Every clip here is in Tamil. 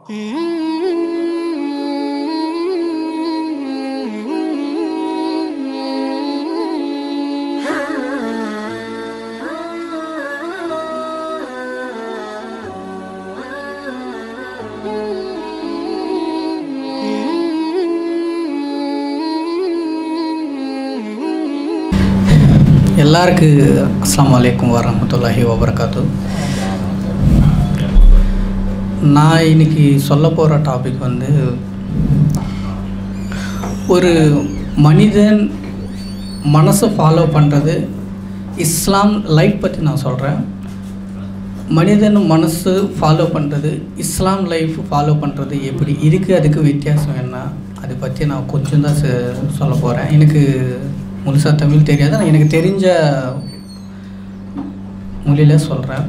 எல்லாருக்கு அஸ்ஸலாமு அலைக்கும் வரமத்துல்லாஹி வபரகாத்து நான் இன்னைக்கு சொல்ல போகிற டாபிக் வந்து ஒரு மனிதன் மனசை ஃபாலோ பண்ணுறது இஸ்லாம் லைஃப் பற்றி நான் சொல்கிறேன் மனிதன் மனசு ஃபாலோ பண்ணுறது இஸ்லாம் லைஃப் ஃபாலோ பண்ணுறது எப்படி இருக்குது அதுக்கு வித்தியாசம் என்ன அதை பற்றி நான் கொஞ்சம் தான் செ- சொல்ல போகிறேன் எனக்கு முழுசாக தமிழ் தெரியாது நான் எனக்கு தெரிஞ்ச மொழியில் சொல்கிறேன்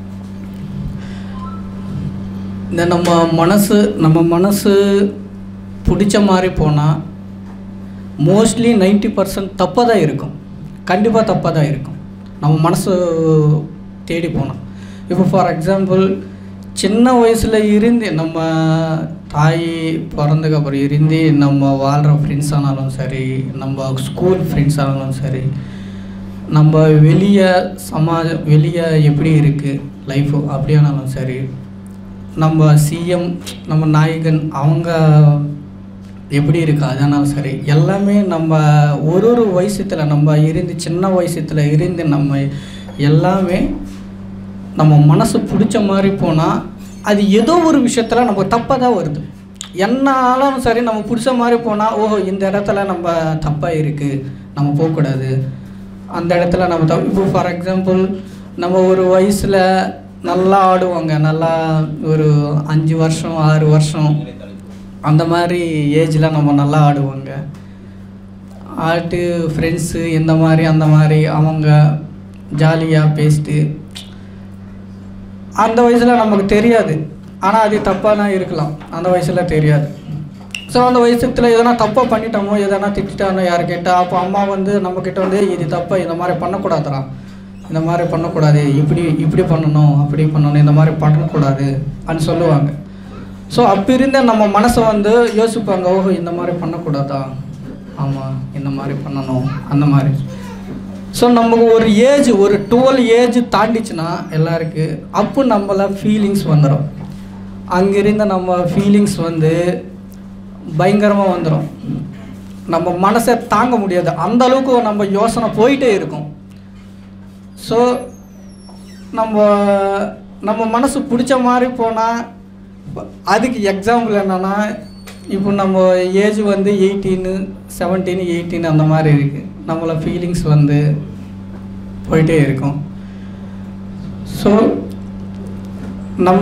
இந்த நம்ம மனசு நம்ம மனசு பிடிச்ச மாதிரி போனால் மோஸ்ட்லி 90% பர்சன்ட் தப்பாக தான் இருக்கும் கண்டிப்பாக தப்பாக தான் இருக்கும் நம்ம மனசு தேடி போனோம் இப்போ ஃபார் எக்ஸாம்பிள் சின்ன வயசில் இருந்து நம்ம தாய் பிறந்ததுக்கு அப்புறம் இருந்து நம்ம வாழ்கிற ஃப்ரெண்ட்ஸ் ஆனாலும் சரி நம்ம ஸ்கூல் ஃப்ரெண்ட்ஸ் ஆனாலும் சரி நம்ம வெளியே சமாஜம் வெளியே எப்படி இருக்குது லைஃபு அப்படியானாலும் சரி நம்ம சிஎம் நம்ம நாயகன் அவங்க எப்படி இருக்கு அதனாலும் சரி எல்லாமே நம்ம ஒரு ஒரு வயசுத்தில் நம்ம இருந்து சின்ன வயசுத்தில் இருந்து நம்ம எல்லாமே நம்ம மனசு பிடிச்ச மாதிரி போனால் அது ஏதோ ஒரு விஷயத்தில் நம்ம தப்பாக தான் வருது என்னாலும் சரி நம்ம பிடிச்ச மாதிரி போனால் ஓஹோ இந்த இடத்துல நம்ம தப்பாக இருக்குது நம்ம போகக்கூடாது அந்த இடத்துல நம்ம தப்பு இப்போ ஃபார் எக்ஸாம்பிள் நம்ம ஒரு வயசில் நல்லா ஆடுவாங்க நல்லா ஒரு அஞ்சு வருஷம் ஆறு வருஷம் அந்த மாதிரி ஏஜில் நம்ம நல்லா ஆடுவாங்க ஆட்டு ஃப்ரெண்ட்ஸு இந்த மாதிரி அந்த மாதிரி அவங்க ஜாலியாக பேசிட்டு அந்த வயசில் நமக்கு தெரியாது ஆனால் அது தப்பாக தான் இருக்கலாம் அந்த வயசில் தெரியாது ஸோ அந்த வயசுல எதனா தப்பாக பண்ணிட்டோமோ எதனா திட்டானோ யார் கேட்டால் அப்போ அம்மா வந்து நம்மக்கிட்ட வந்து இது தப்பா இந்த மாதிரி பண்ணக்கூடாதுடா இந்த மாதிரி பண்ணக்கூடாது இப்படி இப்படி பண்ணணும் அப்படி பண்ணணும் இந்த மாதிரி பண்ணக்கூடாது அப்படின்னு சொல்லுவாங்க ஸோ அப்போ இருந்த நம்ம மனசை வந்து யோசிப்பாங்க ஓஹோ இந்த மாதிரி பண்ணக்கூடாதா ஆமாம் இந்த மாதிரி பண்ணணும் அந்த மாதிரி ஸோ நமக்கு ஒரு ஏஜ் ஒரு டுவெல் ஏஜ் தாண்டிச்சுன்னா எல்லாருக்கு அப்போ நம்மள ஃபீலிங்ஸ் வந்துடும் அங்கிருந்த நம்ம ஃபீலிங்ஸ் வந்து பயங்கரமாக வந்துடும் நம்ம மனசை தாங்க முடியாது அந்த அளவுக்கு நம்ம யோசனை போயிட்டே இருக்கும் ஸோ நம்ம நம்ம மனசு பிடிச்ச மாதிரி போனால் அதுக்கு எக்ஸாம்பிள் என்னென்னா இப்போ நம்ம ஏஜ் வந்து எயிட்டீனு செவன்டீன் எயிட்டீன் அந்த மாதிரி இருக்குது நம்மள ஃபீலிங்ஸ் வந்து போயிட்டே இருக்கும் ஸோ நம்ம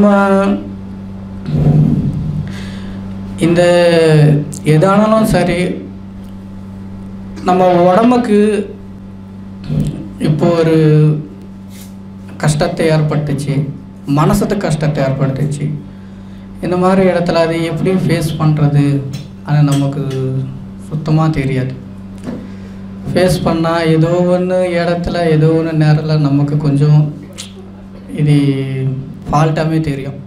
இந்த எதானாலும் சரி நம்ம உடம்புக்கு இப்போ ஒரு கஷ்டத்தை ஏற்பட்டுச்சு மனசுக்கு கஷ்டத்தை ஏற்பட்டுச்சு இந்த மாதிரி இடத்துல அதை எப்படி ஃபேஸ் பண்ணுறது அது நமக்கு சுத்தமாக தெரியாது ஃபேஸ் பண்ணால் ஏதோ ஒன்று இடத்துல ஏதோ ஒன்று நேரில் நமக்கு கொஞ்சம் இது ஃபால்ட்டாகவே தெரியும்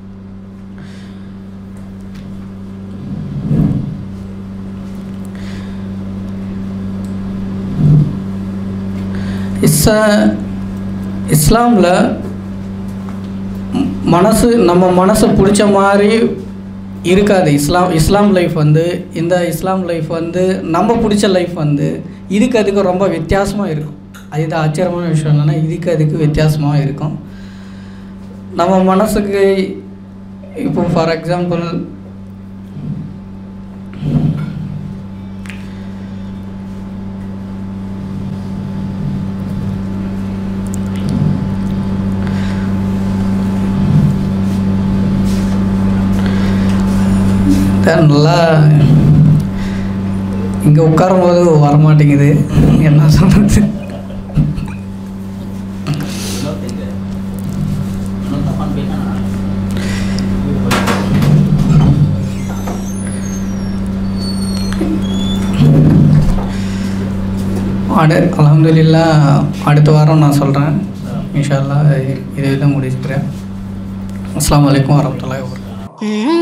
இஸ்ஸ இஸ்லாமில் ம், மனசு நம்ம மனசு பிடிச்ச மாதிரி இருக்காது இஸ்லாம் இஸ்லாம் லைஃப் வந்து இந்த இஸ்லாம் லைஃப் வந்து நம்ம பிடிச்ச லைஃப் வந்து இதுக்கு அதுக்கு ரொம்ப வித்தியாசமாக இருக்கும் அது ஆச்சரியமான விஷயம் என்னென்னா இதுக்கு அதுக்கு வித்தியாசமாக இருக்கும் நம்ம மனசுக்கு இப்போ ஃபார் எக்ஸாம்பிள் நல்லா இங்கே உட்காரும்போது வரமாட்டேங்குது என்ன சொல்கிறது அடு அலமதுல்லா அடுத்த வாரம் நான் சொல்கிறேன் இன்ஷா அல்லாஹ் இதை தான் முடிச்சுக்கிறேன் அஸ்ஸலாமு அலைக்கும் வரமத்துல்லாஹி வபரகாத்துஹு Mm-hmm.